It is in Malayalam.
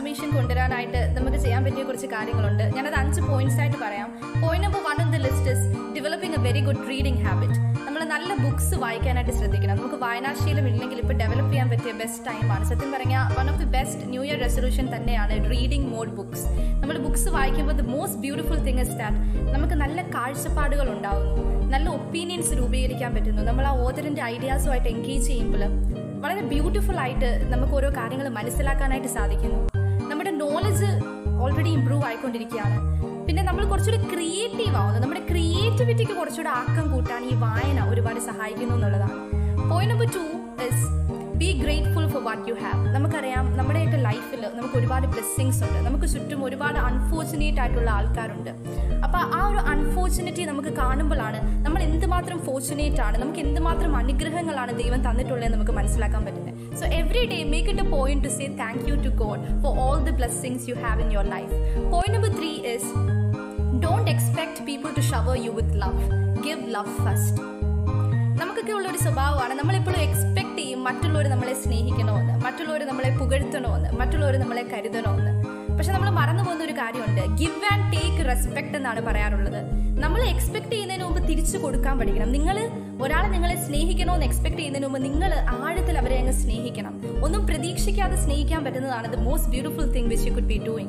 ട്രാൻസ്ഫോർമേഷൻ കൊണ്ടുവരാനായിട്ട് നമുക്ക് ചെയ്യാൻ പറ്റിയ കുറച്ച് കാര്യങ്ങളുണ്ട് ഞാനത് അഞ്ച് പോയിന്റ്സ് ആയിട്ട് പറയാം point number one on the list is developing a very good reading habit നമ്മൾ നല്ല ബുക്സ് വായിക്കാനായിട്ട് ശ്രദ്ധിക്കണം നമുക്ക് വായനാശീലം ഇല്ലെങ്കിൽ ഇപ്പോൾ ഡെവലപ്പ് ചെയ്യാൻ പറ്റിയ ബെസ്റ്റ് ടൈമാണ് സത്യം പറഞ്ഞാൽ one of the best new year resolution തന്നെയാണ് റീഡിംഗ് മോഡ് ബുക്സ് നമ്മൾ ബുക്സ് വായിക്കുമ്പോൾ the most beautiful thing is that നമുക്ക് നല്ല കാഴ്ചപ്പാടുകൾ ഉണ്ടാവുന്നു നല്ല ഒപ്പീനിയൻസ് രൂപീകരിക്കാൻ പറ്റുന്നു നമ്മൾ ആ ഓതറിന്റെ ഐഡിയാസുമായിട്ട് എൻഗേജ് ചെയ്യുമ്പോൾ വളരെ ബ്യൂട്ടിഫുൾ ആയിട്ട് നമുക്ക് ഓരോ കാര്യങ്ങൾ മനസ്സിലാക്കാനായിട്ട് സാധിക്കുന്നു നമ്മുടെ നോളജ് ഓൾറെഡി ഇമ്പ്രൂവ് ആയിക്കൊണ്ടിരിക്കുകയാണ് പിന്നെ നമ്മൾ കുറച്ചുകൂടി ക്രിയേറ്റീവ് ആവുന്നു നമ്മുടെ ക്രിയേറ്റിവിറ്റിക്ക് കുറച്ചുകൂടി ആക്കം കൂട്ടാൻ ഈ വായന ഒരുപാട് സഹായിക്കുന്നു എന്നുള്ളതാണ് point number two is be grateful for what you have നമുക്കറിയാം നമ്മുടെയൊക്കെ ലൈഫിൽ നമുക്ക് ഒരുപാട് ബ്ലെസ്സിങ്സ് ഉണ്ട് നമുക്ക് ചുറ്റും ഒരുപാട് അൺഫോർച്ചുനേറ്റ് ആയിട്ടുള്ള ആൾക്കാരുണ്ട് അപ്പോൾ ആ ഒരു അൺഫോർച്ചുനേറ്റ് നമുക്ക് കാണുമ്പോഴാണ് നമ്മൾ എന്തുമാത്രം ഫോർച്ചുനേറ്റ് ആണ് നമുക്ക് എന്തുമാത്രം അനുഗ്രഹങ്ങളാണ് ദൈവം തന്നിട്ടുള്ളത് നമുക്ക് മനസ്സിലാക്കാൻ പറ്റുന്നത് so every day make it a point to say thank you to God for all the blessings you have in your life point number three is don't expect people to shower you with love give love first നമുക്കൊക്കെ ഉള്ള ഒരു സ്വഭാവമാണ് നമ്മളെപ്പോഴും എക്സ്പെക്ട് ചെയ്യും മറ്റുള്ളവർ നമ്മളെ സ്നേഹിക്കണമെന്ന് മറ്റുള്ളവർ നമ്മളെ പുകഴ്ത്തണമെന്ന് മറ്റുള്ളവർ നമ്മളെ കരുതണമെന്ന് പക്ഷെ നമ്മൾ മറന്നു പോകുന്ന ഒരു കാര്യമുണ്ട് ഗിവ് ആൻഡ് ടേക്ക് റെസ്പെക്ട് എന്നാണ് പറയാറുള്ളത് നമ്മൾ എക്സ്പെക്ട് ചെയ്യുന്നതിന് മുമ്പ് തിരിച്ചു കൊടുക്കാൻ പഠിക്കണം നിങ്ങൾ ഒരാളെ നിങ്ങളെ സ്നേഹിക്കണമെന്ന് എക്സ്പെക്ട് ചെയ്യുന്നതിന് മുമ്പ് നിങ്ങൾ ആഴത്തിൽ അവരെ അങ്ങ് സ്നേഹിക്കണം ഒന്നും പ്രതീക്ഷിക്കാതെ സ്നേഹിക്കാൻ പറ്റുന്നതാണ് the most beautiful thing which you could be doing